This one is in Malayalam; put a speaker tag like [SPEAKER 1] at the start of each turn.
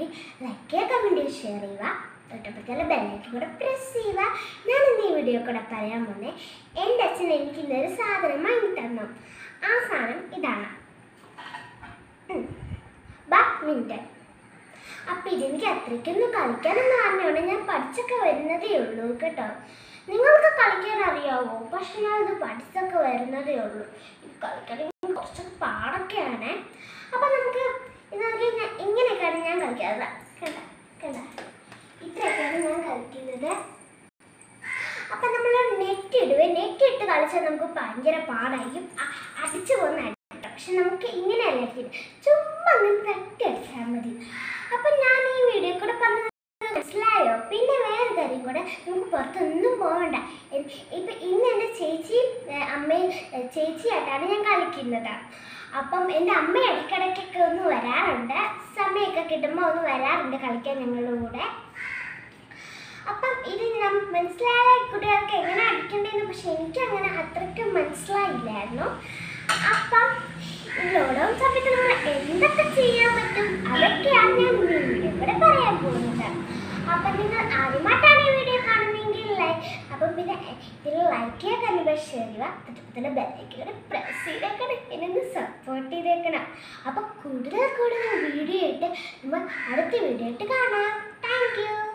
[SPEAKER 1] ഇഷ്ടമാണെങ്കിൽ ലൈക്ക് ചെയ്യുക കമൻറ്റ് ഷെയർ ചെയ്യുക തൊട്ടപ്പുറത്തുള്ള ബെല്ലൈക്കൻ കൂടെ പ്രസ് ചെയ്യുക ഞാൻ ഇന്ന് ഈ വീഡിയോ കൂടെ പറയാൻ പോന്നെ എൻ്റെ അച്ഛൻ എനിക്ക് ഇന്നൊരു സാധനം വാങ്ങി തന്നു ആ സാധനം ഇതാണ് ഉം. ബാഡ്മിൻ്റൺ അപ്പം ഇതെനിക്ക് അത്രയ്ക്കൊന്നും കളിക്കാനൊന്നും അറിഞ്ഞോണ്ട് ഞാൻ പഠിച്ചൊക്കെ വരുന്നതേ ഉള്ളൂ കേട്ടോ നിങ്ങൾക്ക് കളിക്കാൻ അറിയാവോ പക്ഷെ ഞാൻ ഇത് പഠിച്ചൊക്കെ വരുന്നതേ ഉള്ളൂ ഇത് കളിക്കണമെങ്കിൽ കുറച്ചൊക്കെ പാടൊക്കെയാണ് അപ്പം നമുക്ക് ഇതൊക്കെ ഞാൻ ഇങ്ങനെയൊക്കെയാണ് ഞാൻ കളിക്കാറ് കണ്ട കണ്ട ഇത്രയൊക്കെയാണ് ഞാൻ കളിക്കുന്നത് അപ്പം നമ്മൾ നെറ്റ് ഇടുവേ നെറ്റ് ഇട്ട് കളിച്ചാൽ നമുക്ക് ഭയങ്കര പാടായിരിക്കും അ- അടിച്ചു പോകുന്ന അടി പക്ഷെ നമുക്ക് ഇങ്ങനെയല്ല അടിക്കുന്നത് ചുമ്മാ അങ്ങനെ തട്ടി അടിച്ചാൽ മതി അപ്പം ഞാൻ ഈ വീഡിയോ കൂടെ പറഞ്ഞത് മനസ്സിലായോ പിന്നെ വേറെ കാര്യം കൂടെ നമുക്ക് പുറത്തൊന്നും പോകണ്ട എൻ- ഇപ്പം ഇന്ന് എൻ്റെ ചേച്ചിയും ഏഹ്, അമ്മയും ഏഹ്, ചേച്ചിയായിട്ടാണ് ഞാൻ കളിക്കുന്നത് അപ്പം എൻ്റെ അമ്മ ഇടയ്ക്കിടയ്ക്കൊക്കെ ഒന്ന് വരാറുണ്ട് സമയമൊക്കെ കിട്ടുമ്പോൾ ഒന്ന് വരാറുണ്ട് കളിക്കാൻ ഞങ്ങളുടെ കൂടെ അപ്പം ഇത് ഞാൻ മനസ്സിലായ കുട്ടികൾക്ക് എങ്ങനെ അടിക്കണ്ടേന്ന് പക്ഷെ എനിക്ക് അങ്ങനെ അത്രയ്ക്ക് മനസ്സിലായില്ലായിരുന്നു അപ്പം ഈ ലോക്ക്ഡൗൺ സമയത്ത് നമ്മൾ എന്തൊക്കെ ചെയ്യാൻ പറ്റും അതൊക്കെയാണ് ഞാൻ ഇന്ന് ഈ വീഡിയോ കൂടെ പറയാൻ പോകുന്നത് അപ്പം നിങ്ങൾ ആദ്യമായിട്ടാണ് ഈ വീഡിയോ കാണുന്നതെങ്കിൽ ലൈക്ക് അപ്പം പിന്നെ ഇതിൽ ലൈക്ക് ചെയ്യുക കണ്ടുമ്പോൾ ഷെയർ ചെയ്യുക അതുപോലെ ബെല്ലൈക്കോടെ പ്രസ് ചെയ്തേക്കണം എന്നെ ഒന്ന് സപ്പോർട്ട് ചെയ്തേക്കണം അപ്പം കൂടുതൽ കൂടുതൽ വീഡിയോ ആയിട്ട് നമ്മൾ അടുത്ത വീഡിയോ ആയിട്ട് കാണാം താങ്ക് യു